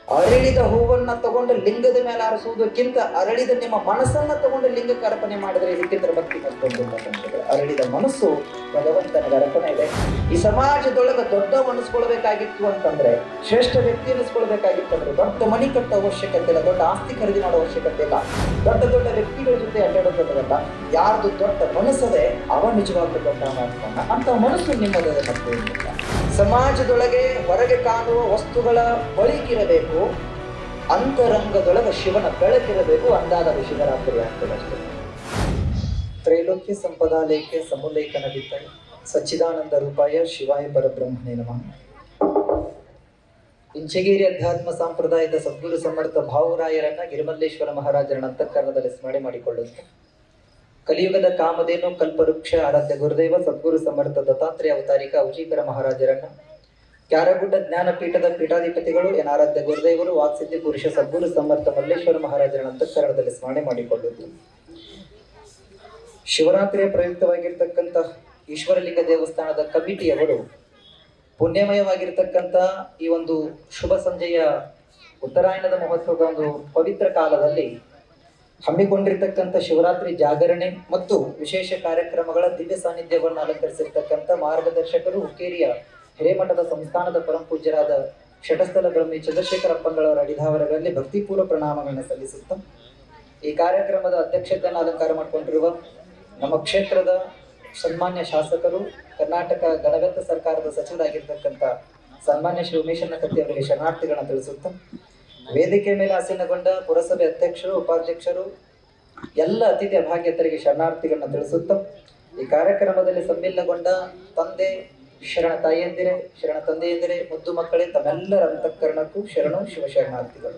ಅರಳಿದ ಹೂವನ್ನ ತಗೊಂಡು ಲಿಂಗದ ಮೇಲೆ ಆರಿಸುವುದಕ್ಕಿಂತ ಅರಳಿದ ನಿಮ್ಮ ಮನಸ್ಸನ್ನ ತಗೊಂಡು ಲಿಂಗಕ್ಕೆ ಅರ್ಪಣೆ ಮಾಡಿದ್ರೆ ಇದಕ್ಕಿಂತ ಭಕ್ತಿ ಮತ್ತೊಂದು ಅರಳಿದ ಮನಸ್ಸು ಭಗವಂತನಿಗೆ ಅರ್ಪಣೆ ಇದೆ ಈ ಸಮಾಜದೊಳಗೆ ದೊಡ್ಡ ಅನಿಸ್ಕೊಳ್ಬೇಕಾಗಿತ್ತು ಅಂತಂದ್ರೆ ಶ್ರೇಷ್ಠ ವ್ಯಕ್ತಿ ಅನಿಸ್ಕೊಳ್ಬೇಕಾಗಿತ್ತು ಅಂದ್ರೆ ದೊಡ್ಡ ಮಣಿ ಕಟ್ಟೋ ಅವಶ್ಯಕತೆ ಇಲ್ಲ ದೊಡ್ಡ ಆಸ್ತಿ ಖರೀದಿ ಮಾಡೋ ಅವಶ್ಯಕತೆ ಇಲ್ಲ ದೊಡ್ಡ ದೊಡ್ಡ ವ್ಯಕ್ತಿಗಳ ಜೊತೆ ಅಡ್ಡಾಡೋದಲ್ಲ ಯಾರ್ದು ದೊಡ್ಡ ಮನಸ್ಸದೆ ಅವ ನಿಜವಾಗ್ಲೂ ದೊಡ್ಡ ಮಾಡ್ತಾನ ಅಂತ ಮನಸ್ಸು ನಿಮ್ಮದೇ ಮತ್ತೆ ಏನಿಲ್ಲ. ಸಮಾಜದೊಳಗೆ ಹೊರಗೆ ಕಾಣುವ ವಸ್ತುಗಳ ಬಳಿಕಿರಬೇಕು ಅಂತರಂಗದೊಳಗೆ ಶಿವನ ಬೆಳಕಿರಬೇಕು ಅಂದಾಗ ಅದು ಶಿವರಾತ್ರಿ ಆಗ್ತದೆ ಅಷ್ಟೇ ತ್ರೈಲೋಕ್ಯ ಸಂಪದಾಲಯಕ್ಕೆ ಸಮುಲ್ಲೇಖನ ಬಿತ್ತನೆ ಸಚ್ಚಿದಾನಂದ ರೂಪಾಯ ಶಿವಾಯ ಪರಬ್ರಹ್ಮನೇ ನಮಃ ಇಂಚಗೇರಿ ಅಧ್ಯಾತ್ಮ ಸಂಪ್ರದಾಯದ ಸದ್ಗುರು ಸಮರ್ಥ ಭಾವುರಾಯರನ್ನ ಗಿರಿಮಲ್ಲೇಶ್ವರ ಮಹಾರಾಜರನ್ನ ಅಂತಃಕರಣದಲ್ಲಿ ಸ್ಮರಣೆ ಮಾಡಿಕೊಳ್ಳುತ್ತೆ ಕಲಿಯುಗದ ಕಾಮಧೇನು ಕಲ್ಪವೃಕ್ಷ ಆರಾಧ್ಯ ಗುರುದೇವ ಸದ್ಗುರು ಸಮರ್ಥ ದತ್ತಾತ್ರೇಯ ಅವತಾರಿಕ ಔಜೀಕರ ಮಹಾರಾಜರನ್ನ ಕ್ಯಾರಗುಡ್ಡ ಜ್ಞಾನಪೀಠದ ಪೀಠಾಧಿಪತಿಗಳು ಎನ್ ಆರಾಧ್ಯ ಗುರುದೇವರು ವಾಕ್ಸಿದ್ಧಿ ಪುರುಷ ಸದ್ಗುರು ಸಮರ್ಥ ಮಲ್ಲೇಶ್ವರ ಮಹಾರಾಜರನ್ನ ಅಂತಃಕರಣದಲ್ಲಿ ಸ್ಮರಣೆ ಮಾಡಿಕೊಳ್ಳುತ್ತೆ ಶಿವರಾತ್ರಿಯ ಪ್ರಯುಕ್ತವಾಗಿರ್ತಕ್ಕಂಥ ಈಶ್ವರಲಿಂಗ ದೇವಸ್ಥಾನದ ಕಮಿಟಿಯವರು ಪುಣ್ಯಮಯವಾಗಿರ್ತಕ್ಕಂಥ ಈ ಒಂದು ಶುಭ ಸಂಜೆಯ ಉತ್ತರಾಯಣದ ಮಹೋತ್ಸವದ ಒಂದು ಪವಿತ್ರ ಕಾಲದಲ್ಲಿ ಹಮ್ಮಿಕೊಂಡಿರ್ತಕ್ಕಂಥ ಶಿವರಾತ್ರಿ ಜಾಗರಣೆ ಮತ್ತು ವಿಶೇಷ ಕಾರ್ಯಕ್ರಮಗಳ ದಿವ್ಯ ಸಾನ್ನಿಧ್ಯವನ್ನು ಅಲಂಕರಿಸಿರ್ತಕ್ಕಂಥ ಮಾರ್ಗದರ್ಶಕರು ಹುಕ್ಕೇರಿಯ ಹಿರೇಮಠದ ಸಂಸ್ಥಾನದ ಪರಮಪೂಜ್ಯರಾದ ಷಟಸ್ಥಲ ಬ್ರಹ್ಮಿ ಚಂದ್ರಶೇಖರ ಅಪ್ಪಂಗಳವರ ಅಡಿಧಾವರಗಳಲ್ಲಿ ಭಕ್ತಿಪೂರ್ವ ಪ್ರಣಾಮಗಳನ್ನು ಸಲ್ಲಿಸುತ್ತಾ ಈ ಕಾರ್ಯಕ್ರಮದ ಅಧ್ಯಕ್ಷತೆಯನ್ನು ಅಲಂಕಾರ ಮಾಡಿಕೊಂಡಿರುವ ನಮ್ಮ ಕ್ಷೇತ್ರದ ಸನ್ಮಾನ್ಯ ಶಾಸಕರು ಕರ್ನಾಟಕ ಗಣಗತ ಸರ್ಕಾರದ ಸಚಿವರಾಗಿರ್ತಕ್ಕಂಥ ಸನ್ಮಾನ್ಯ ಶ್ರೀ ಉಮೇಶಣ್ಣ ಕತ್ತಿ ಅವರಿಗೆ ಶರಣಾರ್ಥಿಗಳನ್ನ ತಿಳಿಸುತ್ತಾ ವೇದಿಕೆ ಮೇಲೆ ಆಸೀನಗೊಂಡ ಪುರಸಭೆ ಅಧ್ಯಕ್ಷರು ಉಪಾಧ್ಯಕ್ಷರು ಎಲ್ಲ ಅತಿಥಿ ಅಭಾಗ್ಯತರಿಗೆ ಶರಣಾರ್ಥಿಗಳನ್ನ ತಿಳಿಸುತ್ತಾ ಈ ಕಾರ್ಯಕ್ರಮದಲ್ಲಿ ಸಮ್ಮಿಲನಗೊಂಡ ತಂದೆ ಶರಣ ತಾಯಿಯಂದಿರೆ ಶರಣ ತಂದೆಯಂದಿರೆ ಮುದ್ದು ಮಕ್ಕಳೇ ತಮ್ಮೆಲ್ಲರ ಅಂತಃಕರಣಕ್ಕೂ ಶರಣು ಶಿವ ಶರಣಾರ್ಥಿಗಳು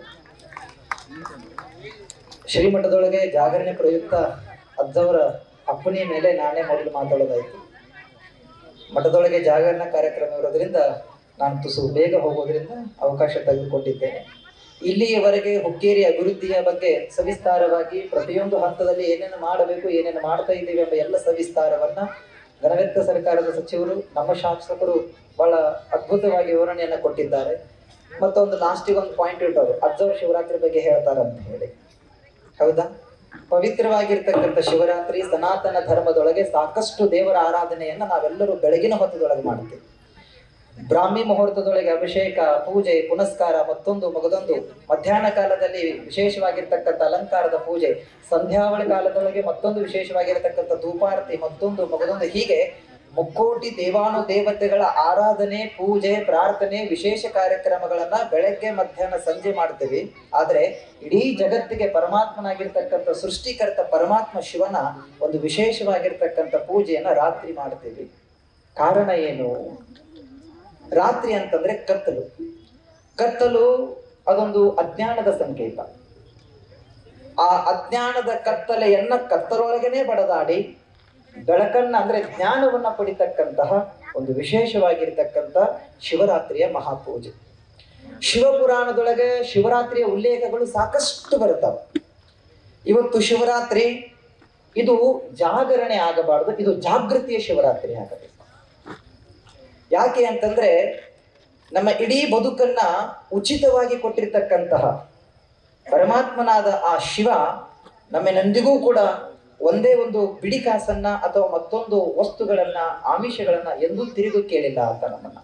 ಶ್ರೀಮಠದೊಳಗೆ ಜಾಗರಣೆ ಪ್ರಯುಕ್ತ ಅಜ್ಜವರ ಅಪ್ಪನಿಯ ಮೇಲೆ ನಾನೇ ಮೊದಲು ಮಾತಾಡೋದಾಯ್ತು ಮಠದೊಳಗೆ ಜಾಗರಣ ಕಾರ್ಯಕ್ರಮ ಇರೋದ್ರಿಂದ ನಾನು ತುಸು ಬೇಗ ಹೋಗೋದ್ರಿಂದ ಅವಕಾಶ ತೆಗೆದುಕೊಂಡಿದ್ದೇನೆ ಇಲ್ಲಿಯವರೆಗೆ ಹುಕ್ಕೇರಿ ಅಭಿವೃದ್ಧಿಯ ಬಗ್ಗೆ ಸವಿಸ್ತಾರವಾಗಿ ಪ್ರತಿಯೊಂದು ಹಂತದಲ್ಲಿ ಏನೇನು ಮಾಡಬೇಕು ಏನೇನು ಮಾಡ್ತಾ ಇದ್ದೀವಿ ಎಂಬ ಎಲ್ಲ ಸವಿಸ್ತಾರವನ್ನ ಗಣವೆತ್ತ ಸರ್ಕಾರದ ಸಚಿವರು ನಮ್ಮ ಶಾಸಕರು ಬಹಳ ಅದ್ಭುತವಾಗಿ ವಿವರಣೆಯನ್ನ ಕೊಟ್ಟಿದ್ದಾರೆ ಮತ್ತೊಂದು ಲಾಸ್ಟಿಗೆ ಒಂದು ಪಾಯಿಂಟ್ ಇಟ್ಟವರು ಅಜ್ಜವ ಶಿವರಾತ್ರಿ ಬಗ್ಗೆ ಹೇಳ್ತಾರೆ ಅಂತ ಹೇಳಿ ಹೌದಾ ಪವಿತ್ರವಾಗಿರ್ತಕ್ಕಂಥ ಶಿವರಾತ್ರಿ ಸನಾತನ ಧರ್ಮದೊಳಗೆ ಸಾಕಷ್ಟು ದೇವರ ಆರಾಧನೆಯನ್ನ ನಾವೆಲ್ಲರೂ ಬೆಳಗಿನ ಹೊತ್ತದೊಳಗೆ ಮಾಡ್ತೀವಿ ಬ್ರಾಹ್ಮಿ ಮುಹೂರ್ತದೊಳಗೆ ಅಭಿಷೇಕ ಪೂಜೆ ಪುನಸ್ಕಾರ ಮತ್ತೊಂದು ಮಗದೊಂದು ಮಧ್ಯಾಹ್ನ ಕಾಲದಲ್ಲಿ ವಿಶೇಷವಾಗಿರ್ತಕ್ಕಂಥ ಅಲಂಕಾರದ ಪೂಜೆ ಸಂಧ್ಯಾವಳ ಕಾಲದೊಳಗೆ ಮತ್ತೊಂದು ವಿಶೇಷವಾಗಿರತಕ್ಕಂಥ ಧೂಪಾರತಿ ಮತ್ತೊಂದು ಮಗದೊಂದು ಹೀಗೆ ಮುಕ್ಕೋಟಿ ದೇವಾನು ದೇವತೆಗಳ ಆರಾಧನೆ ಪೂಜೆ ಪ್ರಾರ್ಥನೆ ವಿಶೇಷ ಕಾರ್ಯಕ್ರಮಗಳನ್ನ ಬೆಳಗ್ಗೆ ಮಧ್ಯಾಹ್ನ ಸಂಜೆ ಮಾಡ್ತೀವಿ ಆದ್ರೆ ಇಡೀ ಜಗತ್ತಿಗೆ ಪರಮಾತ್ಮನಾಗಿರ್ತಕ್ಕಂಥ ಸೃಷ್ಟಿಕರ್ತ ಪರಮಾತ್ಮ ಶಿವನ ಒಂದು ವಿಶೇಷವಾಗಿರ್ತಕ್ಕಂಥ ಪೂಜೆಯನ್ನ ರಾತ್ರಿ ಮಾಡ್ತೀವಿ ಕಾರಣ ಏನು ರಾತ್ರಿ ಅಂತಂದ್ರೆ ಕತ್ತಲು ಕತ್ತಲು ಅದೊಂದು ಅಜ್ಞಾನದ ಸಂಕೇತ ಆ ಅಜ್ಞಾನದ ಕತ್ತಲೆಯನ್ನ ಕತ್ತಲೊಳಗನೆ ಬಡದಾಡಿ ಬೆಳಕನ್ನ ಅಂದ್ರೆ ಜ್ಞಾನವನ್ನ ಪಡಿತಕ್ಕಂತಹ ಒಂದು ವಿಶೇಷವಾಗಿರ್ತಕ್ಕಂಥ ಶಿವರಾತ್ರಿಯ ಮಹಾಪೂಜೆ ಶಿವಪುರಾಣದೊಳಗೆ ಶಿವರಾತ್ರಿಯ ಉಲ್ಲೇಖಗಳು ಸಾಕಷ್ಟು ಬರುತ್ತವೆ ಇವತ್ತು ಶಿವರಾತ್ರಿ ಇದು ಜಾಗರಣೆ ಆಗಬಾರದು ಇದು ಜಾಗೃತಿಯ ಶಿವರಾತ್ರಿ ಆಗಬೇಕು ಯಾಕೆ ಅಂತಂದ್ರೆ ನಮ್ಮ ಇಡೀ ಬದುಕನ್ನ ಉಚಿತವಾಗಿ ಕೊಟ್ಟಿರ್ತಕ್ಕಂತಹ ಪರಮಾತ್ಮನಾದ ಆ ಶಿವ ನಮ್ಮೆನೆಂದಿಗೂ ಕೂಡ ಒಂದೇ ಒಂದು ಬಿಡಿ ಕಾಸನ್ನ ಅಥವಾ ಮತ್ತೊಂದು ವಸ್ತುಗಳನ್ನ ಆಮಿಷಗಳನ್ನ ಎಂದೂ ತಿರುಗು ಕೇಳಿಲ್ಲ ಅಂತ ನಮ್ಮನ್ನ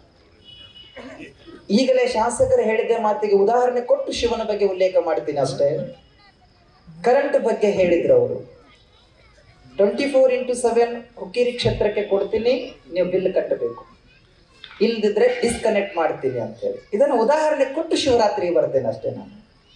ಈಗಲೇ ಶಾಸಕರು ಹೇಳಿದ ಮಾತಿಗೆ ಉದಾಹರಣೆ ಕೊಟ್ಟು ಶಿವನ ಬಗ್ಗೆ ಉಲ್ಲೇಖ ಮಾಡ್ತೀನಿ ಅಷ್ಟೇ ಕರೆಂಟ್ ಬಗ್ಗೆ ಹೇಳಿದ್ರು ಅವರು twenty four into seven Hukkeri ಕ್ಷೇತ್ರಕ್ಕೆ ಕೊಡ್ತೀನಿ ನೀವು ಬಿಲ್ ಕಟ್ಟಬೇಕು ಇಲ್ದಿದ್ರೆ ಡಿಸ್ಕನೆಕ್ಟ್ ಮಾಡ್ತೀನಿ ಅಂತ ಹೇಳಿ ಇದನ್ನು ಉದಾಹರಣೆ ಕೊಟ್ಟು ಶಿವರಾತ್ರಿ ಬರ್ತೇನೆ ಅಷ್ಟೇ ನಾನು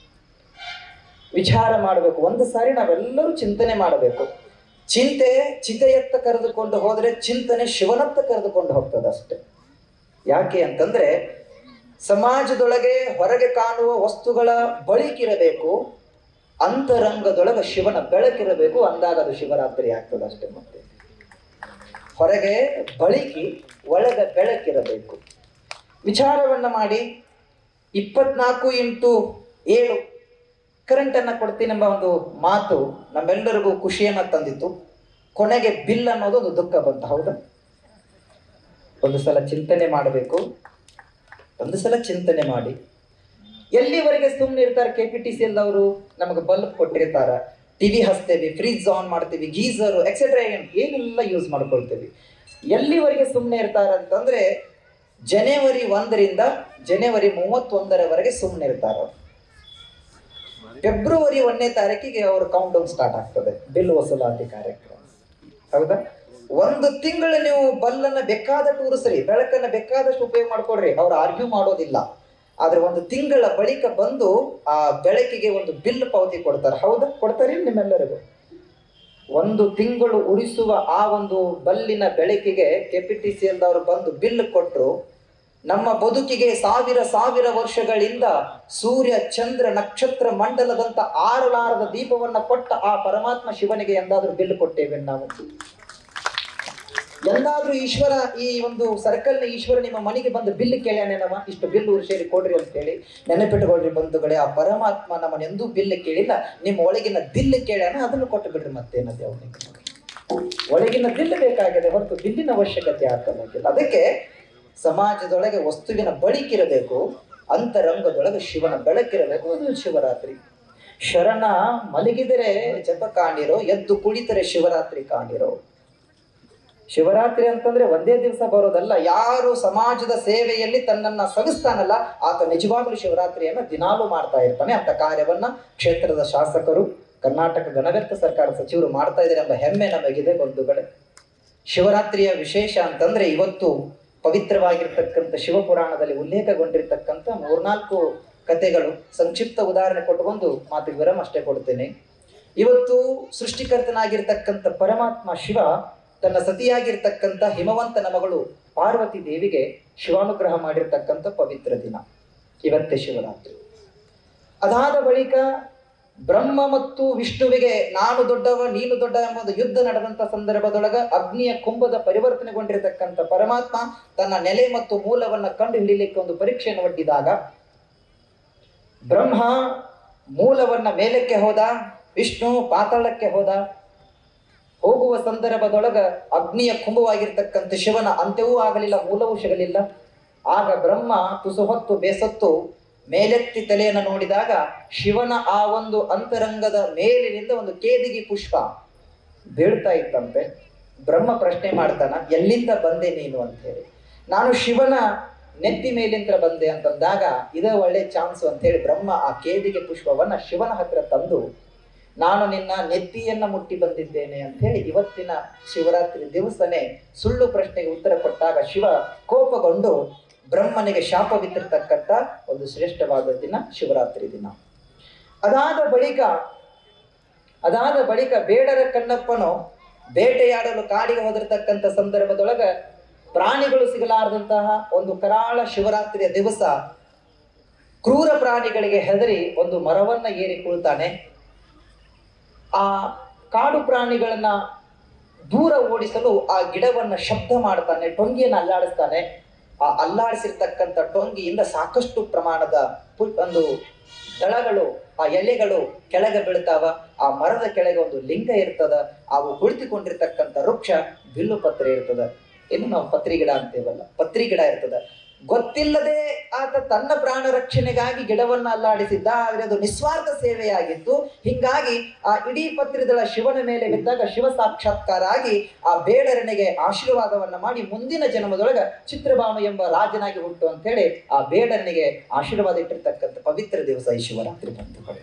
ವಿಚಾರ ಮಾಡಬೇಕು ಒಂದು ಸಾರಿ ನಾವೆಲ್ಲರೂ ಚಿಂತನೆ ಮಾಡಬೇಕು ಚಿಂತೆ ಚಿತೆಯತ್ತ ಕರೆದುಕೊಂಡು ಹೋದ್ರೆ ಚಿಂತನೆ ಶಿವನತ್ತ ಕರೆದುಕೊಂಡು ಹೋಗ್ತದೆ ಅಷ್ಟೇ ಯಾಕೆ ಅಂತಂದ್ರೆ ಸಮಾಜದೊಳಗೆ ಹೊರಗೆ ಕಾಣುವ ವಸ್ತುಗಳ ಬಳಿಕಿರಬೇಕು ಅಂತರಂಗದೊಳಗೆ ಶಿವನ ಬೆಳಕಿರಬೇಕು ಅಂದಾಗ ಅದು ಶಿವರಾತ್ರಿ ಆಗ್ತದೆ ಅಷ್ಟೇ ಮತ್ತೆ ಹೊರಗೆ ಬಳಿಕಿ ಒಳಗ ಬೆಳಕಿರಬೇಕು ವಿಚಾರವನ್ನ ಮಾಡಿ ಇಪ್ಪತ್ನಾಲ್ಕು ಇಂಟು ಏಳು ಕರೆಂಟನ್ನು ಕೊಡ್ತೀನಿ ಎಂಬ ಒಂದು ಮಾತು ನಮ್ಮೆಲ್ಲರಿಗೂ ಖುಷಿಯನ್ನ ತಂದಿತ್ತು ಕೊನೆಗೆ ಬಿಲ್ ಅನ್ನೋದು ಒಂದು ದುಃಖ ಬಂತು ಹೌದಾ ಒಂದು ಸಲ ಚಿಂತನೆ ಮಾಡಬೇಕು ಒಂದು ಸಲ ಚಿಂತನೆ ಮಾಡಿ ಎಲ್ಲಿವರೆಗೆ ಸುಮ್ಮನೆ ಇರ್ತಾರೆ ಕೆ ಪಿ ಟಿ ಸಿ ಅವರು ನಮಗೆ ಬಲ್ಬ್ ಕೊಟ್ಟಿರ್ತಾರ ಟಿವಿ ಹಚ್ತೇವೆ ಫ್ರಿಜ್ ಆನ್ ಮಾಡ್ತೀವಿ ಗೀಸರ್ ಎಕ್ಸೆಟ್ರಾ ಏನೆಲ್ಲ ಯೂಸ್ ಮಾಡ್ಕೊಳ್ತೇವೆ ಎಲ್ಲಿವರೆಗೆ ಸುಮ್ಮನೆ ಇರ್ತಾರ ಅಂತಂದ್ರೆ ಜನವರಿ ಒಂದರಿಂದ ಜನವರಿ ಮೂವತ್ತೊಂದರವರೆಗೆ ಸುಮ್ಮನೆ ಇರ್ತಾರ ಅವ್ರು. ಫೆಬ್ರವರಿ ಒಂದನೇ ತಾರೀಕಿಗೆ ಅವ್ರ ಕೌಂಟ್ ಡೌನ್ ಸ್ಟಾರ್ಟ್ ಆಗ್ತದೆ ಬಿಲ್ ವಸೂಲಾತಿ ಕಾರ್ಯಕ್ರಮ ಹೌದಾ ಒಂದು ತಿಂಗಳು ನೀವು ಬಲ್ಲನ್ನ ಬೇಕಾದಷ್ಟು ಉರಿಸ್ರಿ ಬೆಳಕನ್ನ ಬೇಕಾದಷ್ಟು ಉಪಯೋಗ ಮಾಡ್ಕೊಡ್ರಿ ಅವ್ರು ಆರ್ಗ್ಯೂ ಮಾಡೋದಿಲ್ಲ ಆದ್ರೆ ಒಂದು ತಿಂಗಳ ಬಳಿಕ ಬಂದು ಆ ಬೆಳಕಿಗೆ ಒಂದು ಬಿಲ್ ಪಾವತಿ ಕೊಡ್ತಾರೆ ಹೌದಾ ಕೊಡ್ತಾರೆ ನಿಮ್ಮೆಲ್ಲರಿಗೂ ಒಂದು ತಿಂಗಳು ಉರಿಸುವ ಆ ಒಂದು ಬಲ್ಲಿನ ಬೆಳಕಿಗೆ ಕೆಪಿಟಿ ಸಿ ಅವರು ಬಂದು ಬಿಲ್ ಕೊಟ್ಟರು ನಮ್ಮ ಬದುಕಿಗೆ ಸಾವಿರ ಸಾವಿರ ವರ್ಷಗಳಿಂದ ಸೂರ್ಯ ಚಂದ್ರ ನಕ್ಷತ್ರ ಮಂಡಲದಂತ ಆರಲಾರದ ದೀಪವನ್ನ ಕೊಟ್ಟ ಆ ಪರಮಾತ್ಮ ಶಿವನಿಗೆ ಎಂದಾದ್ರೂ ಬಿಲ್ ಕೊಟ್ಟೇವೆ ನಾವು ಎಂದಾದ್ರೂ ಈಶ್ವರ ಈ ಒಂದು ಸರ್ಕಲ್ನ ಈಶ್ವರ ನಿಮ್ಮ ಮನೆಗೆ ಬಂದು ಬಿಲ್ ಕೇಳ್ಯಾನೇನವ ಇಷ್ಟು ಬಿಲ್ ಉರ್ಸೇರಿ ಕೊಡ್ರಿ ಅಂತ ಹೇಳಿ ನೆನಪಿಟ್ಟುಕೊಳ್ರಿ ಬಂಧುಗಳೇ ಆ ಪರಮಾತ್ಮ ನಮ್ಮನ್ನ ಎಂದೂ ಬಿಲ್ ಕೇಳಿಲ್ಲ ನಿಮ್ಮ ಒಳಗಿನ ದಿಲ್ ಕೇಳ್ಯಾನ ಅದನ್ನು ಕೊಟ್ಟು ಬಿಡ್ರಿ ಮತ್ತೇನದೆ ಅವನಿಗೆ ಒಳಗಿನ ದಿಲ್ ಬೇಕಾಗಿದೆ ಹೊರತು ಬಿಲ್ಲಿನ ಅವಶ್ಯಕತೆ ಆಗ್ತದಾಗಿಲ್ಲ ಅದಕ್ಕೆ ಸಮಾಜದೊಳಗೆ ವಸ್ತುವಿನ ಬಳಿಕಿರಬೇಕು ಅಂತರಂಗದೊಳಗೆ ಶಿವನ ಬೆಳಕಿರಬೇಕು ಅದು ಶಿವರಾತ್ರಿ ಶರಣ ಮಲಗಿದರೆ ಜಪ ಕಾಣಿರೋ ಎದ್ದು ಕುಳಿತರೆ ಶಿವರಾತ್ರಿ ಕಾಣಿರೋ ಶಿವರಾತ್ರಿ ಅಂತಂದ್ರೆ ಒಂದೇ ದಿವಸ ಬರೋದಲ್ಲ ಯಾರು ಸಮಾಜದ ಸೇವೆಯಲ್ಲಿ ತನ್ನನ್ನ ಸವಿಸ್ತಾನಲ್ಲ ಆತ ನಿಜವಾಗ್ಲೂ ಶಿವರಾತ್ರಿಯನ್ನ ದಿನಾಲೂ ಮಾಡ್ತಾ ಇರ್ತಾನೆ ಅಂತ ಕಾರ್ಯವನ್ನ ಕ್ಷೇತ್ರದ ಶಾಸಕರು ಕರ್ನಾಟಕ ಗಣವ್ಯರ್ಥ ಸರ್ಕಾರ ಸಚಿವರು ಮಾಡ್ತಾ ಇದ್ದಾರೆ ಎಂಬ ಹೆಮ್ಮೆ ನಮಗಿದೆ ಬಂಧುಗಳೇ ಶಿವರಾತ್ರಿಯ ವಿಶೇಷ ಅಂತಂದ್ರೆ ಇವತ್ತು ಪವಿತ್ರವಾಗಿರ್ತಕ್ಕಂಥ ಶಿವಪುರಾಣದಲ್ಲಿ ಉಲ್ಲೇಖಗೊಂಡಿರ್ತಕ್ಕಂಥ ಮೂರ್ನಾಲ್ಕು ಕಥೆಗಳು ಸಂಕ್ಷಿಪ್ತ ಉದಾಹರಣೆ ಕೊಟ್ಟುಕೊಂಡು ಮಾತಿಗೆ ವಿರಾಮ ಅಷ್ಟೇ ಕೊಡ್ತೇನೆ ಇವತ್ತು ಸೃಷ್ಟಿಕರ್ತನಾಗಿರ್ತಕ್ಕಂಥ ಪರಮಾತ್ಮ ಶಿವ ತನ್ನ ಸತಿಯಾಗಿರ್ತಕ್ಕಂಥ ಹಿಮವಂತನ ಮಗಳು ಪಾರ್ವತಿ ದೇವಿಗೆ ಶಿವಾನುಗ್ರಹ ಮಾಡಿರ್ತಕ್ಕಂಥ ಪವಿತ್ರ ದಿನ ಇವತ್ತೇ ಶಿವರಾತ್ರಿ ಅದಾದ ಬಳಿಕ ಬ್ರಹ್ಮ ಮತ್ತು ವಿಷ್ಣುವಿಗೆ ನಾನು ದೊಡ್ಡವ ನೀನು ದೊಡ್ಡ ಎಂಬ ಒಂದು ಯುದ್ಧ ನಡೆದಂತ ಸಂದರ್ಭದೊಳಗ ಅಗ್ನಿಯ ಕುಂಭದ ಪರಿವರ್ತನೆಗೊಂಡಿರತಕ್ಕಂಥ ಪರಮಾತ್ಮ ತನ್ನ ನೆಲೆ ಮತ್ತು ಮೂಲವನ್ನ ಕಂಡು ಹಿಡಿಲಿಕ್ಕೆ ಒಂದು ಪರೀಕ್ಷೆಯನ್ನು ಒಡ್ಡಿದಾಗ ಬ್ರಹ್ಮ ಮೂಲವನ್ನ ಮೇಲಕ್ಕೆ ಹೋದ ವಿಷ್ಣು ಪಾತಾಳಕ್ಕೆ ಹೋದ ಹೋಗುವ ಸಂದರ್ಭದೊಳಗ ಅಗ್ನಿಯ ಕುಂಭವಾಗಿರ್ತಕ್ಕಂಥ ಶಿವನ ಅಂತ್ಯವೂ ಆಗಲಿಲ್ಲ ಮೂಲವೂ ಸಿಗಲಿಲ್ಲ ಆಗ ಬ್ರಹ್ಮ ತುಸು ಹೊತ್ತು ಬೇಸತ್ತು ಮೇಲೆತ್ತಿ ತಲೆಯನ್ನು ನೋಡಿದಾಗ ಶಿವನ ಆ ಒಂದು ಅಂತರಂಗದ ಮೇಲಿನಿಂದ ಒಂದು ಕೇದಿಗೆ ಪುಷ್ಪ ಬೀಳ್ತಾ ಇತ್ತಂತೆ ಬ್ರಹ್ಮ ಪ್ರಶ್ನೆ ಮಾಡ್ತಾನ ಎಲ್ಲಿಂದ ಬಂದೆ ನೀನು ಅಂತ ಹೇಳಿ ನಾನು ಶಿವನ ನೆತ್ತಿ ಮೇಲಿಂದ ಬಂದೆ ಅಂತಂದಾಗ ಇದೇ ಒಳ್ಳೆ ಚಾನ್ಸ್ ಅಂತ ಹೇಳಿ ಬ್ರಹ್ಮ ಆ ಕೇದಿಗೆ ಪುಷ್ಪವನ್ನ ಶಿವನ ಹತ್ರ ತಂದು ನಾನು ನಿನ್ನ ನೆತ್ತಿಯನ್ನ ಮುಟ್ಟಿ ಬಂದಿದ್ದೇನೆ ಅಂತ ಹೇಳಿ ಇವತ್ತಿನ ಶಿವರಾತ್ರಿ ದಿವಸನೇ ಸುಳ್ಳು ಪ್ರಶ್ನೆಗೆ ಉತ್ತರ ಕೊಟ್ಟಾಗ ಶಿವ ಕೋಪಗೊಂಡು ಬ್ರಹ್ಮನಿಗೆ ಶಾಪವಿತ್ತಿರ್ತಕ್ಕಂಥ ಒಂದು ಶ್ರೇಷ್ಠವಾದ ದಿನ ಶಿವರಾತ್ರಿ ದಿನ ಅದಾದ ಬಳಿಕ ಅದಾದ ಬಳಿಕ ಬೇಡರ ಕಣ್ಣಪ್ಪನು ಬೇಟೆಯಾಡಲು ಕಾಡಿಗೆ ಹೋದಿರ್ತಕ್ಕಂಥ ಸಂದರ್ಭದೊಳಗ ಪ್ರಾಣಿಗಳು ಸಿಗಲಾರದಂತಹ ಒಂದು ಕರಾಳ ಶಿವರಾತ್ರಿಯ ದಿವಸ ಕ್ರೂರ ಪ್ರಾಣಿಗಳಿಗೆ ಹೆದರಿ ಒಂದು ಮರವನ್ನ ಏರಿ ಕುಳ್ತಾನೆ ಆ ಕಾಡು ಪ್ರಾಣಿಗಳನ್ನ ದೂರ ಓಡಿಸಲು ಆ ಗಿಡವನ್ನ ಶಬ್ದ ಮಾಡ್ತಾನೆ ಟೊಂಗಿಯನ್ನು ಅಲ್ಲಾಡಿಸ್ತಾನೆ ಆ ಅಲ್ಲಾಡಿಸಿರ್ತಕ್ಕಂಥ ಟೊಂಗಿಯಿಂದ ಸಾಕಷ್ಟು ಪ್ರಮಾಣದ ಪು- ಒಂದು ದಳಗಳು ಆ ಎಲೆಗಳು ಕೆಳಗೆ ಬೀಳ್ತಾವ ಆ ಮರದ ಕೆಳಗೆ ಒಂದು ಲಿಂಗ ಇರ್ತದ ಅವು ಕುಳಿತುಕೊಂಡಿರ್ತಕ್ಕಂಥ ವೃಕ್ಷ ಬಿಲ್ಲು ಪತ್ರೆ ಇರ್ತದ ಇನ್ನು ನಾವು ಪತ್ರಿ ಗಿಡ ಅಂತೇವಲ್ಲ ಪತ್ರಿ ಗಿಡ ಇರ್ತದ ಗೊತ್ತಿಲ್ಲದೆ ಆತ ತನ್ನ ಪ್ರಾಣ ರಕ್ಷಣೆಗಾಗಿ ಗಿಡವನ್ನ ಅಲ್ಲಾಡಿಸಿದ್ದ ಆದ್ರೆ ಅದು ನಿಸ್ವಾರ್ಥ ಸೇವೆಯಾಗಿತ್ತು ಹಿಂಗಾಗಿ ಆ ಇಡೀ ಪತ್ರಿದಳ ಶಿವನ ಮೇಲೆ ಬಿದ್ದಾಗ ಶಿವ ಸಾಕ್ಷಾತ್ಕಾರ ಆಗಿ ಆ ಬೇಡರನಿಗೆ ಆಶೀರ್ವಾದವನ್ನ ಮಾಡಿ ಮುಂದಿನ ಜನ್ಮದೊಳಗ ಚಿತ್ರಭಾನು ಎಂಬ ರಾಜನಾಗಿ ಹುಟ್ಟು ಅಂತ ಹೇಳಿ ಆ ಬೇಡರನಿಗೆ ಆಶೀರ್ವಾದ ಇಟ್ಟಿರ್ತಕ್ಕಂಥ ಪವಿತ್ರ ದಿವಸ ಈ ಶಿವರಾತ್ರಿ ಬಂಧುಗಳು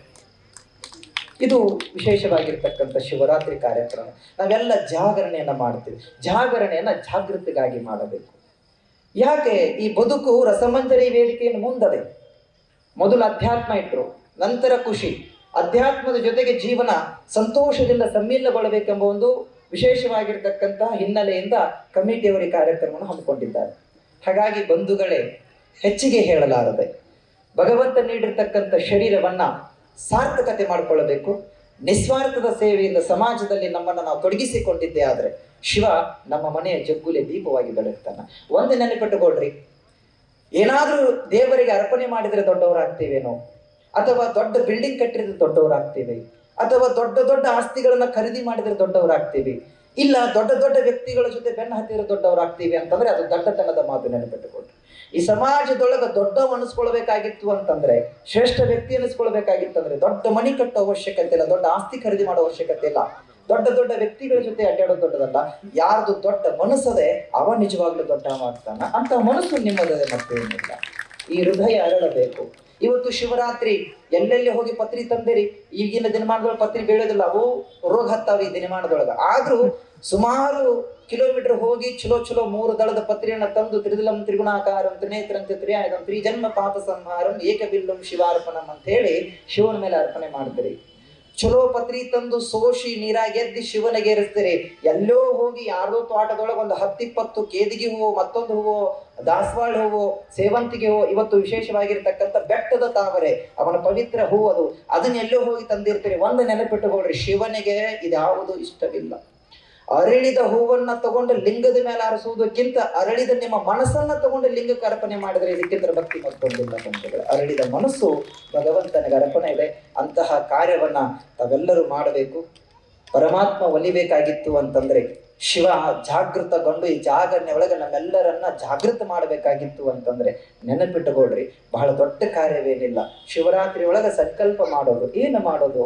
ಇದು ವಿಶೇಷವಾಗಿರ್ತಕ್ಕಂಥ ಶಿವರಾತ್ರಿ ಕಾರ್ಯಕ್ರಮ ನಾವೆಲ್ಲ ಜಾಗರಣೆಯನ್ನ ಮಾಡ್ತೀವಿ ಜಾಗರಣೆಯನ್ನ ಜಾಗೃತಿಗಾಗಿ ಮಾಡಬೇಕು ಯಾಕೆ ಈ ಬದುಕು ರಸಮಂಜರಿ ವೇದಿಕೆಯನ್ನು ಮುಂದದೆ ಮೊದಲು ಅಧ್ಯಾತ್ಮ ಇಟ್ರು ನಂತರ ಖುಷಿ ಅಧ್ಯಾತ್ಮದ ಜೊತೆಗೆ ಜೀವನ ಸಂತೋಷದಿಂದ ಸಮ್ಮಿಲಗೊಳ್ಳಬೇಕೆಂಬ ಒಂದು ವಿಶೇಷವಾಗಿರ್ತಕ್ಕಂತಹ ಹಿನ್ನೆಲೆಯಿಂದ ಕಮಿಟಿಯವರು ಈ ಕಾರ್ಯಕ್ರಮವನ್ನು ಹಮ್ಮಿಕೊಂಡಿದ್ದಾರೆ ಹಾಗಾಗಿ ಬಂಧುಗಳೇ ಹೆಚ್ಚಿಗೆ ಹೇಳಲಾರದೆ ಭಗವಂತ ನೀಡಿರ್ತಕ್ಕಂಥ ಶರೀರವನ್ನ ಸಾರ್ಥಕತೆ ಮಾಡಿಕೊಳ್ಳಬೇಕು ನಿಸ್ವಾರ್ಥದ ಸೇವೆಯಿಂದ ಸಮಾಜದಲ್ಲಿ ನಮ್ಮನ್ನು ನಾವು ತೊಡಗಿಸಿಕೊಂಡಿದ್ದೇ ಆದ್ರೆ ಶಿವ ನಮ್ಮ ಮನೆಯ ಜಗ್ಗುಲೆ ದೀಪವಾಗಿ ಬೆಳಗ್ತಾನ ಒಂದು ನೆನಪಿಟ್ಟುಕೊಳ್ರಿ ಏನಾದ್ರೂ ದೇವರಿಗೆ ಅರ್ಪಣೆ ಮಾಡಿದ್ರೆ ದೊಡ್ಡವರಾಗ್ತೀವೇನೋ ಅಥವಾ ದೊಡ್ಡ ಬಿಲ್ಡಿಂಗ್ ಕಟ್ಟಿದ್ರೆ ದೊಡ್ಡವರಾಗ್ತೀವಿ ಅಥವಾ ದೊಡ್ಡ ದೊಡ್ಡ ಆಸ್ತಿಗಳನ್ನ ಖರೀದಿ ಮಾಡಿದ್ರೆ ದೊಡ್ಡವರಾಗ್ತೀವಿ ಇಲ್ಲ ದೊಡ್ಡ ದೊಡ್ಡ ವ್ಯಕ್ತಿಗಳ ಜೊತೆ ಬೆನ್ನ ಹತ್ತಿದ್ರೆ ದೊಡ್ಡವರಾಗ್ತೀವಿ ಅಂತಂದ್ರೆ ಅದು ದಡ್ಡತನದ ಮಾತು ನೆನಪಿಟ್ಟುಕೊಳ್ರಿ ಈ ಸಮಾಜದೊಳಗ ದೊಡ್ಡವ ಅನಿಸ್ಕೊಳ್ಬೇಕಾಗಿತ್ತು ಅಂತಂದ್ರೆ ಶ್ರೇಷ್ಠ ವ್ಯಕ್ತಿ ಅನಿಸ್ಕೊಳ್ಬೇಕಾಗಿತ್ತಂದ್ರೆ ದೊಡ್ಡ ಮನಿ ಕಟ್ಟೋ ಅವಶ್ಯಕತೆ ಇಲ್ಲ ದೊಡ್ಡ ಆಸ್ತಿ ಖರೀದಿ ಮಾಡೋ ಅವಶ್ಯಕತೆ ಇಲ್ಲ ದೊಡ್ಡ ದೊಡ್ಡ ವ್ಯಕ್ತಿಗಳ ಜೊತೆ ಅಡ್ಡಾಡೋದು ದೊಡ್ಡದಲ್ಲ ಯಾರ್ದು ದೊಡ್ಡ ಮನಸ್ಸದೆ ಅವ ನಿಜವಾಗ್ಲೂ ದೊಡ್ಡ ಮಾಡ್ತಾನ ಅಂತ ಮನಸ್ಸು ನಿಮ್ಮದೇ ಮತ್ತೇನಿಲ್ಲ ಈ ಹೃದಯ ಅರಳಬೇಕು ಇವತ್ತು ಶಿವರಾತ್ರಿ ಎಲ್ಲೆಲ್ಲಿ ಹೋಗಿ ಪತ್ರಿ ತಂದಿರಿ ಈಗಿನ ದಿನಮಾನದೊಳಗೆ ಪತ್ರಿ ಬೀಳೋದಿಲ್ಲ ಅವು ರೋಗ ಹತ್ತಾವ ಈ ದಿನಮಾನದೊಳಗ ಆದ್ರೂ ಸುಮಾರು ಕಿಲೋಮೀಟರ್ ಹೋಗಿ ಚಲೋ ಚಲೋ ಮೂರು ದಳದ ಪತ್ರಿಯನ್ನ ತಂದು ತ್ರಿದಿಲಂ ತ್ರಿಗುಣಾಕಾರಂ ತ್ರಿನೇತ್ರಂತೆ ತ್ರಿಯಾಯದಂ ತ್ರಿಜನ್ಮ ಪಾಪ ಸಂಹಾರಂ ಏಕಬಿಲ್ಲಂ ಶಿವಾರ್ಪಣಂ ಅಂತ ಹೇಳಿ ಶಿವನ ಮೇಲೆ ಅರ್ಪಣೆ ಮಾಡ್ತೀರಿ ಚಲೋ ಪತ್ರಿ ತಂದು ಸೋಶಿ ನೀರಾಗ ಎದ್ದಿ ಶಿವನಿಗೆ ಏರಿಸ್ತೀರಿ ಎಲ್ಲೋ ಹೋಗಿ ಯಾರ್ದೋ ತೋಟದೊಳಗೆ ಒಂದು ಹತ್ತಿಪ್ಪತ್ತು ಕೇದಿಗೆ ಹೂವು ಮತ್ತೊಂದು ಹೂವು ದಾಸವಾಳ ಹೂವು ಸೇವಂತಿಗೆ ಹೂವು ಇವತ್ತು ವಿಶೇಷವಾಗಿರ್ತಕ್ಕಂಥ ಬೆಟ್ಟದ ತಾವರೆ ಅವನ ಪವಿತ್ರ ಹೂವು ಅದು ಅದನ್ನ ಎಲ್ಲೋ ಹೋಗಿ ತಂದಿರ್ತೀರಿ ಒಂದು ನೆನಪಿಟ್ಟುಕೊಳ್ರಿ ಶಿವನಿಗೆ ಇದ್ಯಾವುದು ಇಷ್ಟವಿಲ್ಲ ಅರಳಿದ ಹೂವನ್ನ ತಗೊಂಡು ಲಿಂಗದ ಮೇಲೆ ಆರಿಸುವುದಕ್ಕಿಂತ ಅರಳಿದ ನಿಮ್ಮ ಮನಸ್ಸನ್ನ ತಗೊಂಡು ಲಿಂಗಕ್ಕೆ ಅರ್ಪಣೆ ಮಾಡಿದ್ರೆ ಇದಕ್ಕಿಂತ ಭಕ್ತಿ ಮತ್ತೊಂದಿಲ್ಲ ಬಂಧುಗಳು ಅರಳಿದ ಮನಸ್ಸು ಭಗವಂತನಿಗೆ ಅರ್ಪಣೆ ಇದೆ ಅಂತಹ ಕಾರ್ಯವನ್ನ ತಾವೆಲ್ಲರೂ ಮಾಡಬೇಕು ಪರಮಾತ್ಮ ಒಲಿಬೇಕಾಗಿತ್ತು ಅಂತಂದ್ರೆ ಶಿವ ಜಾಗೃತಗೊಂಡು ಈ ಜಾಗರಣೆ ಒಳಗೆ ನಮ್ಮೆಲ್ಲರನ್ನ ಜಾಗೃತ ಮಾಡಬೇಕಾಗಿತ್ತು ಅಂತಂದ್ರೆ ನೆನಪಿಟ್ಟುಕೊಳ್ರಿ ಬಹಳ ದೊಡ್ಡ ಕಾರ್ಯವೇನಿಲ್ಲ ಶಿವರಾತ್ರಿ ಒಳಗೆ ಸಂಕಲ್ಪ ಮಾಡೋದು ಏನು ಮಾಡೋದು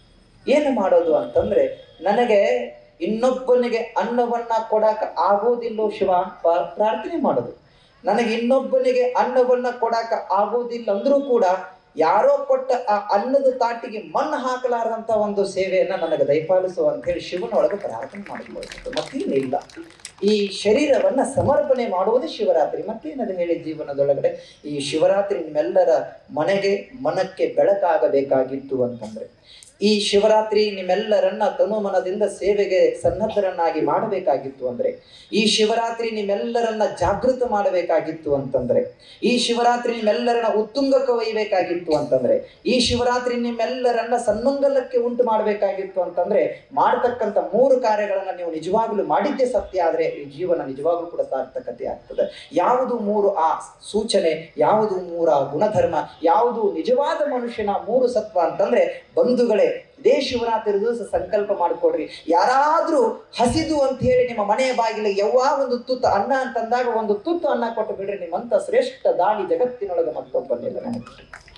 ಏನು ಮಾಡೋದು ಅಂತಂದ್ರೆ ನನಗೆ ಇನ್ನೊಬ್ಬನಿಗೆ ಅನ್ನವನ್ನ ಕೊಡಾಕ ಆಗೋದಿಲ್ಲೋ ಶಿವ ಪ- ಪ್ರಾರ್ಥನೆ ಮಾಡೋದು ನನಗೆ ಇನ್ನೊಬ್ಬನಿಗೆ ಅನ್ನವನ್ನ ಕೊಡಾಕ ಆಗೋದಿಲ್ಲ ಅಂದ್ರೂ ಕೂಡ ಯಾರೋ ಕೊಟ್ಟ ಆ ಅನ್ನದ ತಾಟಿಗೆ ಮಣ್ಣು ಹಾಕಲಾರದಂತ ಒಂದು ಸೇವೆಯನ್ನ ನನಗೆ ದಯಪಾಲಿಸು ಅಂತ ಹೇಳಿ ಶಿವನೊಳಗೆ ಪ್ರಾರ್ಥನೆ ಮಾಡಿಕೊಳ್ಳಬೇಕು ಮತ್ತೇನಿಲ್ಲ ಈ ಶರೀರವನ್ನ ಸಮರ್ಪಣೆ ಮಾಡುವುದು ಶಿವರಾತ್ರಿ ಮತ್ತೇನದು ಹೇಳಿ ಜೀವನದೊಳಗಡೆ ಈ ಶಿವರಾತ್ರಿ ನಿಮ್ಮೆಲ್ಲರ ಮನೆಗೆ ಮನಕ್ಕೆ ಬೆಳಕಾಗಬೇಕಾಗಿತ್ತು ಅಂತಂದ್ರೆ ಈ ಶಿವರಾತ್ರಿ ನಿಮ್ಮೆಲ್ಲರನ್ನ ತನುಮನದಿಂದ ಸೇವೆಗೆ ಸನ್ನದ್ಧರನ್ನಾಗಿ ಮಾಡಬೇಕಾಗಿತ್ತು ಅಂದ್ರೆ ಈ ಶಿವರಾತ್ರಿ ನಿಮ್ಮೆಲ್ಲರನ್ನ ಜಾಗೃತ ಮಾಡಬೇಕಾಗಿತ್ತು ಅಂತಂದ್ರೆ ಈ ಶಿವರಾತ್ರಿ ನಿಮ್ಮೆಲ್ಲರನ್ನ ಉತ್ತುಂಗಕ್ಕೆ ಒಯ್ಯಬೇಕಾಗಿತ್ತು ಅಂತಂದ್ರೆ ಈ ಶಿವರಾತ್ರಿ ನಿಮ್ಮೆಲ್ಲರನ್ನ ಸನ್ಮಂಗಲಕ್ಕೆ ಉಂಟು ಮಾಡಬೇಕಾಗಿತ್ತು ಅಂತಂದ್ರೆ ಮಾಡ್ತಕ್ಕಂಥ ಮೂರು ಕಾರ್ಯಗಳನ್ನ ನೀವು ನಿಜವಾಗ್ಲೂ ಮಾಡಿದ್ದೇ ಸತ್ಯ ಆದ್ರೆ ಈ ಜೀವನ ನಿಜವಾಗ್ಲೂ ಕೂಡ ಸಾರ್ಥಕತೆ ಆಗ್ತದೆ ಯಾವುದು ಮೂರು ಆ ಸೂಚನೆ ಯಾವುದು ಮೂರ ಗುಣಧರ್ಮ ಯಾವುದು ನಿಜವಾದ ಮನುಷ್ಯನ ಮೂರು ಸತ್ವ ಅಂತಂದ್ರೆ ಬಂಧುಗಳೇ ಇದೇ ಶಿವರಾತ್ರಿ ದಿವಸ ಸಂಕಲ್ಪ ಮಾಡಿಕೊಡ್ರಿ ಯಾರಾದ್ರೂ ಹಸಿದು ಅಂತ ಹೇಳಿ ನಿಮ್ಮ ಮನೆಯ ಬಾಗಿಲಿಗೆ ಯವ್ವಾ ಒಂದು ತುತ್ತು ಅನ್ನ ಅಂತಂದಾಗ ಒಂದು ತುತ್ತು ಅನ್ನ ಕೊಟ್ಟು ಬಿಡ್ರಿ ನಿಮ್ಮಂತ ಶ್ರೇಷ್ಠ ದಾಳಿ ಜಗತ್ತಿನೊಳಗೆ ಮತ್ತೊಬ್ಬನಿಲ್ಲ ನನಗೆ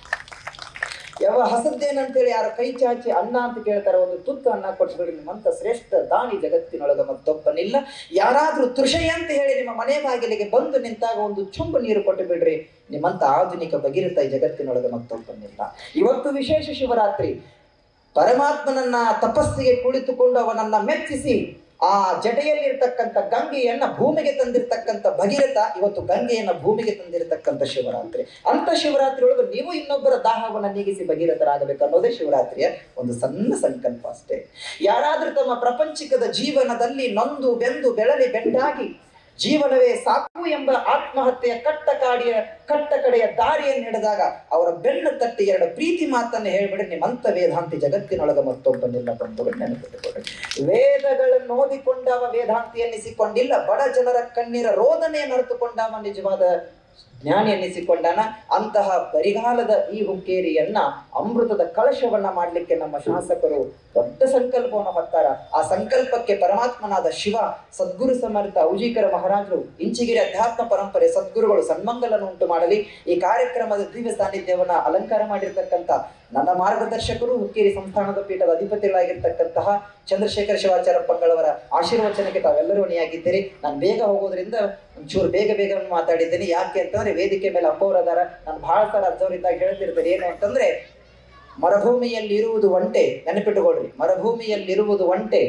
ಯಾವ ಹಸದ್ದೇನಂತೇಳಿ ಯಾರ ಕೈ ಚಾಚಿ ಅನ್ನ ಅಂತ ಕೇಳ್ತಾರೆ ಒಂದು ತುತ್ತು ಅನ್ನ ಕೊಟ್ಬಿಡ್ರಿ ನಿಮ್ಮಂತ ಶ್ರೇಷ್ಠ ದಾನಿ ಜಗತ್ತಿನೊಳಗ ಮತ್ತೊಬ್ಬನಿಲ್ಲ ಯಾರಾದ್ರೂ ತೃಷಯ ಅಂತ ಹೇಳಿ ನಿಮ್ಮ ಮನೆ ಬಾಗಿಲಿಗೆ ಬಂದು ನಿಂತಾಗ ಒಂದು ಚುಂಬು ನೀರು ಕೊಟ್ಟು ಬಿಡ್ರಿ ನಿಮ್ಮಂತ ಆಧುನಿಕ ಭಗೀರಥ ಈ ಜಗತ್ತಿನೊಳಗೆ ಮತ್ತೊಬ್ಬನಿಲ್ಲ ಇವತ್ತು ವಿಶೇಷ ಶಿವರಾತ್ರಿ ಪರಮಾತ್ಮನನ್ನ ತಪಸ್ಸಿಗೆ ಕುಳಿತುಕೊಂಡು ಅವನನ್ನ ಮೆಚ್ಚಿಸಿ ಆ ಜಟೆಯಲ್ಲಿರ್ತಕ್ಕಂಥ ಗಂಗೆಯನ್ನ ಭೂಮಿಗೆ ತಂದಿರ್ತಕ್ಕಂಥ ಭಗೀರಥ ಇವತ್ತು ಗಂಗೆಯನ್ನ ಭೂಮಿಗೆ ತಂದಿರತಕ್ಕಂಥ ಶಿವರಾತ್ರಿ ಅಂತ ಶಿವರಾತ್ರಿ ಒಳಗೆ ನೀವು ಇನ್ನೊಬ್ಬರ ದಾಹವನ್ನ ನೀಗಿಸಿ ಭಗೀರಥರಾಗಬೇಕು ಅನ್ನೋದೇ ಶಿವರಾತ್ರಿಯ ಒಂದು ಸಣ್ಣ ಸಂಕಲ್ಪ ಅಷ್ಟೇ ಯಾರಾದ್ರೂ ತಮ್ಮ ಪ್ರಪಂಚಿಕದ ಜೀವನದಲ್ಲಿ ನೊಂದು ಬೆಂದು ಬೆಳಲಿ ಬೆಂಡಾಗಿ ಜೀವನವೇ ಸಾಕು ಎಂಬ ಆತ್ಮಹತ್ಯೆಯ ಕಟ್ಟ ಕಾಡಿಯ ಕಟ್ಟ ಕಡೆಯ ದಾರಿಯನ್ನು ಹಿಡಿದಾಗ ಅವರ ಬೆನ್ನು ತಟ್ಟಿ ಎರಡು ಪ್ರೀತಿ ಮಾತನ್ನು ಹೇಳ್ಬಿಡ್ರಿ ನಿಮ್ಮಂತ ವೇದಾಂತಿ ಜಗತ್ತಿನೊಳಗ ಮತ್ತೊಬ್ಬನಿಲ್ಲ ಬಂಧುಗಳು ನೆನಪಿಟ್ಟುಕೊಳ್ಳಿ ವೇದಗಳನ್ನು ಓದಿಕೊಂಡವ ವೇದಾಂತಿ ಎನ್ನಿಸಿಕೊಂಡಿಲ್ಲ ಬಡ ಜನರ ಕಣ್ಣೀರ ರೋದನೆಯನ್ನು ಅರಿತುಕೊಂಡವ ನಿಜವಾದ ಜ್ಞಾನಿ ಎನ್ನಿಸಿಕೊಂಡಾನ ಅಂತಹ ಬರಿಗಾಲದ ಈ ಹುಕ್ಕೇರಿಯನ್ನ ಅಮೃತದ ಕಳಶವನ್ನ ಮಾಡ್ಲಿಕ್ಕೆ ನಮ್ಮ ಶಾಸಕರು ದೊಡ್ಡ ಸಂಕಲ್ಪವನ್ನು ಹೊತ್ತಾರ ಆ ಸಂಕಲ್ಪಕ್ಕೆ ಪರಮಾತ್ಮನಾದ ಶಿವ ಸದ್ಗುರು ಸಮರ್ಥ ಔಜಿಕರ ಮಹಾರಾಜರು ಇಂಚಿಗಿರಿ ಅಧ್ಯಾತ್ಮ ಪರಂಪರೆ ಸದ್ಗುರುಗಳು ಸನ್ಮಂಗಲನ್ನು ಉಂಟು ಮಾಡಲಿ ಈ ಕಾರ್ಯಕ್ರಮದ ದಿವ್ಯ ಸಾನ್ನಿಧ್ಯವನ್ನ ಅಲಂಕಾರ ಮಾಡಿರ್ತಕ್ಕಂಥ ನನ್ನ ಮಾರ್ಗದರ್ಶಕರು ಹುಕ್ಕೇರಿ ಸಂಸ್ಥಾನದ ಪೀಠದ ಅಧಿಪತಿಗಳಾಗಿರ್ತಕ್ಕಂತಹ ಚಂದ್ರಶೇಖರ ಶಿವಾಚಾರಪ್ಪಂಗಳವರ ಆಶೀರ್ವಚನಕ್ಕೆ ತಾವೆಲ್ಲರೂ ಅಣಿಯಾಗಿದ್ದೀರಿ ನಾನು ಬೇಗ ಹೋಗೋದ್ರಿಂದ ಒಂಚೂರು ಬೇಗ ಬೇಗ ಮಾತಾಡಿದ್ದೇನೆ ಯಾಕೆ ಅಂತಂದ್ರೆ ವೇದಿಕೆ ಮೇಲೆ ಅಪ್ಪವರದಾರ ನಾನು ಬಹಳ ಸಲ ಅಜ್ಜವರಿದ್ದಾಗ ಹೇಳ್ತಿರ್ತಾರೆ ಏನು ಅಂತಂದ್ರೆ ಮರುಭೂಮಿಯಲ್ಲಿರುವುದು ಒಂಟೆ ನೆನಪಿಟ್ಟುಕೊಳ್ರಿ ಮರುಭೂಮಿಯಲ್ಲಿರುವುದು ಒಂಟೆ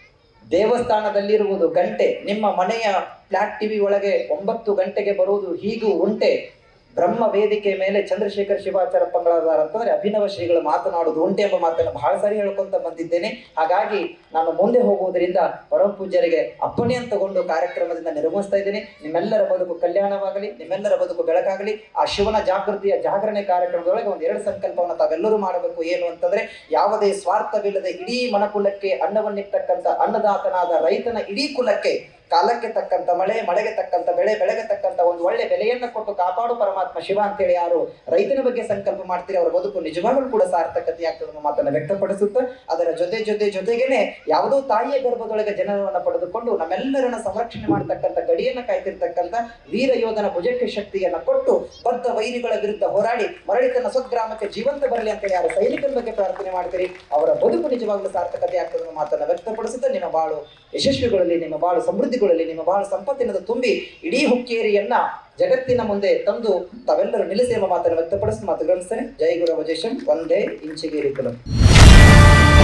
ದೇವಸ್ಥಾನದಲ್ಲಿರುವುದು ಗಂಟೆ ನಿಮ್ಮ ಮನೆಯ ಫ್ಲಾಟ್ ಟಿವಿ ಒಳಗೆ ಒಂಬತ್ತು ಗಂಟೆಗೆ ಬರುವುದು ಹೀಗೂ ಉಂಟೆ ಬ್ರಹ್ಮ ವೇದಿಕೆ ಮೇಲೆ ಚಂದ್ರಶೇಖರ್ ಶಿವಾಚಾರಪ್ಪಂಗಳಾದಾರ ಅಂತಂದ್ರೆ ಅಭಿನವ ಶ್ರೀಗಳು ಮಾತನಾಡುವುದು ಉಂಟೆ ಎಂಬ ಮಾತನ್ನು ಬಹಳ ಸಾರಿ ಹೇಳ್ಕೊಂತ ಬಂದಿದ್ದೇನೆ ಹಾಗಾಗಿ ನಾನು ಮುಂದೆ ಹೋಗುವುದರಿಂದ ಪರಮ ಪೂಜ್ಯರಿಗೆ ಅಪ್ಪಣೆಯನ್ನು ತಗೊಂಡು ಕಾರ್ಯಕ್ರಮದಿಂದ ನಿರ್ವಹಿಸ್ತಾ ಇದ್ದೇನೆ ನಿಮ್ಮೆಲ್ಲರ ಬದುಕು ಕಲ್ಯಾಣವಾಗಲಿ ನಿಮ್ಮೆಲ್ಲರ ಬದುಕು ಬೆಳಕಾಗಲಿ ಆ ಶಿವನ ಜಾಗೃತಿಯ ಜಾಗರಣೆ ಕಾರ್ಯಕ್ರಮದೊಳಗೆ ಒಂದು ಎರಡು ಸಂಕಲ್ಪವನ್ನು ತಾವೆಲ್ಲರೂ ಮಾಡಬೇಕು ಏನು ಅಂತಂದ್ರೆ ಯಾವುದೇ ಸ್ವಾರ್ಥವಿಲ್ಲದೆ ಇಡೀ ಮನಕುಲಕ್ಕೆ ಅನ್ನವನ್ನಿರ್ತಕ್ಕಂಥ ಅನ್ನದಾತನಾದ ರೈತನ ಇಡೀ ಕುಲಕ್ಕೆ ಕಾಲಕ್ಕೆ ತಕ್ಕಂತ ಮಳೆ ಮಳೆಗೆ ತಕ್ಕಂತ ಬೆಳೆ ಬೆಳೆಗೆ ತಕ್ಕಂತ ಒಂದು ಒಳ್ಳೆ ಬೆಲೆಯನ್ನ ಕೊಟ್ಟು ಕಾಪಾಡು ಪರಮಾತ್ಮ ಶಿವ ಅಂತೇಳಿ ಯಾರು ರೈತನ ಬಗ್ಗೆ ಸಂಕಲ್ಪ ಮಾಡ್ತೀರಿ ಅವರ ಬದುಕು ನಿಜವಾಗ್ಲೂ ಕೂಡ ಸಾರ್ಥಕತೆ ಆಗ್ತದೆ ಅನ್ನೋ ಮಾತನ್ನ ವ್ಯಕ್ತಪಡಿಸುತ್ತಾ ಅದರ ಜೊತೆ ಜೊತೆ ಜೊತೆಗೇನೆ ಯಾವುದೋ ತಾಯಿಯ ಗರ್ಭದೊಳಗೆ ಜನನವನ್ನ ಪಡೆದುಕೊಂಡು ನಮ್ಮೆಲ್ಲರನ್ನ ಸಂರಕ್ಷಣೆ ಮಾಡತಕ್ಕಂತ ಗಡಿಯನ್ನ ಕಾಯ್ತಿರ್ತಕ್ಕಂತ ವೀರ ಯೋಧನ ಭುಜಕ್ಕೆ ಶಕ್ತಿಯನ್ನ ಕೊಟ್ಟು ಬದ್ಧ ವೈರಿಗಳ ವಿರುದ್ಧ ಹೋರಾಡಿ ಮರಳಿ ತನ್ನ ಸ್ವಗ್ರಾಮಕ್ಕೆ ಜೀವಂತ ಬರಲಿ ಅಂತೇಳಿ ಯಾರು ಸೈನಿಕರ ಬಗ್ಗೆ ಪ್ರಾರ್ಥನೆ ಮಾಡ್ತೀರಿ ಅವರ ಬದುಕು ನಿಜವಾಗ್ಲೂ ಸಾರ್ಥಕತೆ ಆಗ್ತದೆ ಅನ್ನೋ ಮಾತನ್ನ ವ್ಯಕ್ತಪಡಿಸುತ್ತಾ ನಿಮ್ಮ ಬಾಳು ಯಶಸ್ವಿಗಳಲ್ಲಿ ನಿಮ್ಮ ಬಾಳು ಸಮೃದ್ಧಿಗಳಲ್ಲಿ ನಿಮ್ಮ ಬಾಳು ಸಂಪತ್ತಿನದ ತುಂಬಿ ಇಡೀ ಹುಕ್ಕೇರಿಯನ್ನ ಜಗತ್ತಿನ ಮುಂದೆ ತಂದು ತಾವೆಲ್ಲರೂ ನಿಲ್ಲಿಸಿ ಎಂಬ ಮಾತನ್ನು ವ್ಯಕ್ತಪಡಿಸಿ ಮಾತು ಗಳಿಸ್ತೇನೆ ಜೈ ಗುರು ವಜೇಶಂ ಒಂದೇ ಇಂಚಿಗೇರಿ ಕುಲಂ